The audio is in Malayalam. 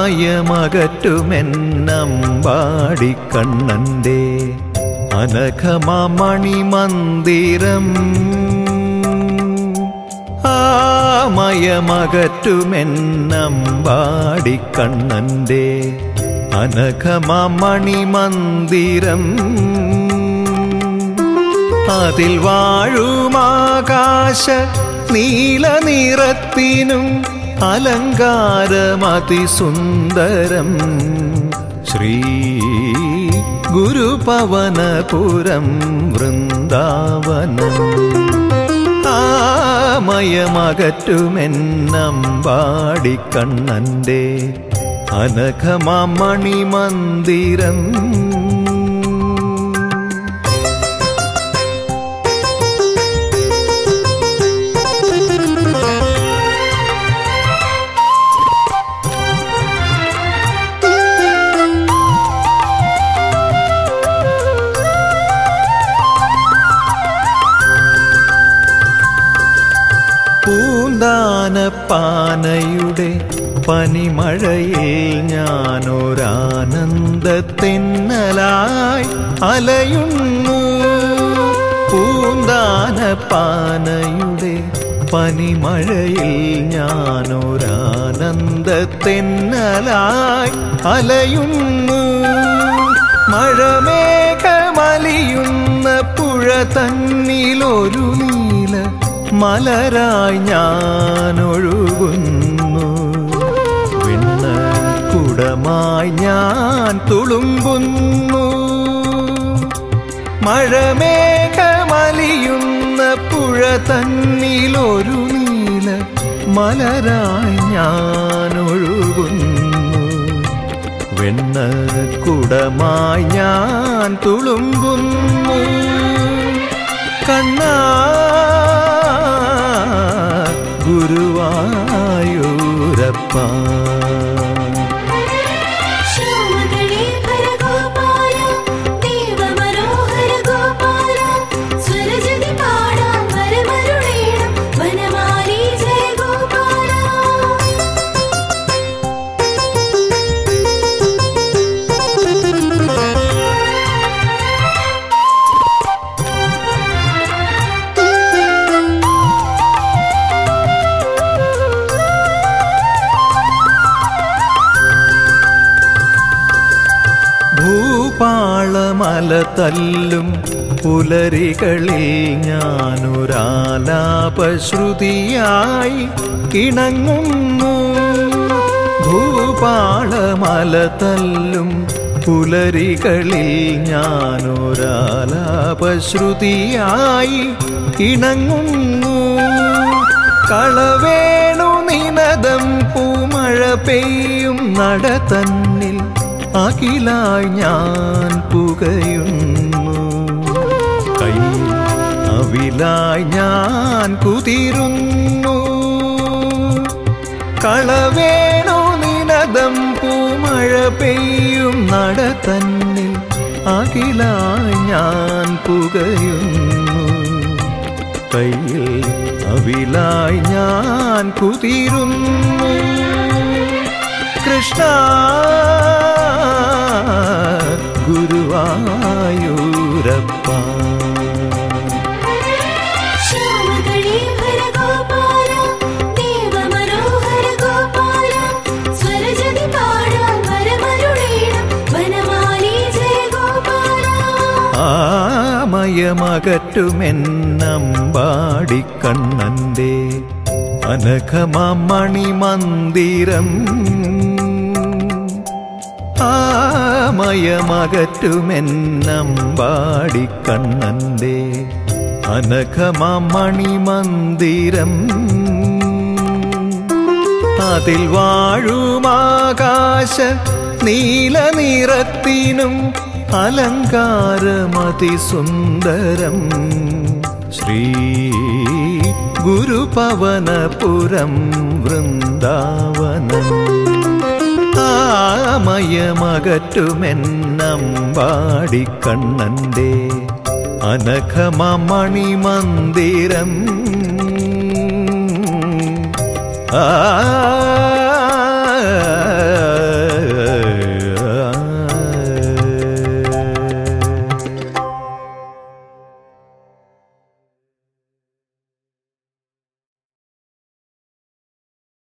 ആമയമകറ്റുമെന്നമ്പാടി കണ്ണന്റെ അനഘമാമണി മന്ദിരം ആമയമകറ്റുമെന്നമ്പാടി കണ്ണന്റെ അനഘമാമണി മന്ദിരം അതിൽ വാഴുമാകാശ നീല നിറത്തിനും അലങ്കാരമതിസുന്ദരം ശ്രീ ഗുരുപവനപുരം വൃന്ദാവനം ആമയമകറ്റുമെന്നമ്പാടി കണ്ണന്റെ അനഘമാമണി മന്ദിരം പൂന്താനപ്പാനയുടെ പനിമഴയിൽ ഞാനൊരാനന്ദത്തെന്നലായി അലയുന്നു പൂന്താനപ്പാനയുടെ പനിമഴയിൽ ഞാനൊരാനന്ദത്തെന്നലായി അലയുന്നു മഴമേഘമലിയുന്ന പുഴ തന്നിലൊരു നീല മലരായി ഞാൻ ഒഴുകുന്നു വിണ്ണ കുടമായി ഞാൻ തുളുമ്പുന്നു മഴമേഘമലിയുന്ന പുഴ തന്നിലൊരു നീല മലരായി ഞാൻ ഒഴുകുന്നു വെണ്ണ കുടമായി ഞാൻ തുളുമ്പുന്നു കണ്ണാ ഗുരുവായൂരപ്പ ശ്യാമഗണേശ്വര ഗോപാല ദേവമനോഹര ഗോപാല സ്വരജതി പാടാൻ വരമരുളേണം വനമാലി ജയ ഗോപാല ഭൂപാളമല തല്ലും പുലരികളിൽ ഞാനൊരാലാപശ്രുതിയായി ഇണങ്ങുന്നു ഭൂപാളമല തല്ലും പുലരികളിൽ ഞാനൊരാലാപശ്രുതിയായി ഇണങ്ങുന്നു കളവേണു നിനദം പൂമഴ പെയ്യും നട തന്നിൽ അഖിലായി ഞാൻ പുകയുന്നു കയ്യിൽ അവിലായി ഞാൻ കുതിരുന്നു കളവേണു നിനദം പൂമഴ പെയ്യും നട തന്നിൽ അഖിലായി ഞാൻ പുകയുന്നു കയ്യിൽ അവിലായി ഞാൻ കുതിരുന്നു കൃഷ്ണ ഗുരുവായൂരപ്പ ശ്യാമഗണേശ്വര ഗോപാല ദേവമനോഹര ഗോപാല സ്വരജതി പാടാൻ വരമരുളേണം വനമാലി ജയ ഗോപാല ആമയമകറ്റുമെന്നമ്പാടി കണ്ണന്റെ അനഘമാമണി മന്ദിരം ആമയമകറ്റുമെന്നമ്പാടി കണ്ണന്റെ അനഘമാമണി മന്ദിരം അതിൽ വാഴുമാകാശ നീല നിറത്തിനും അലങ്കാരമതിസുന്ദരം ശ്രീ ഗുരുപവനപുരം വൃന്ദാവനം ആമയമകറ്റുമെന്നമ്പാടി കണ്ണന്റെ അനഘമണി മന്ദിരം ആ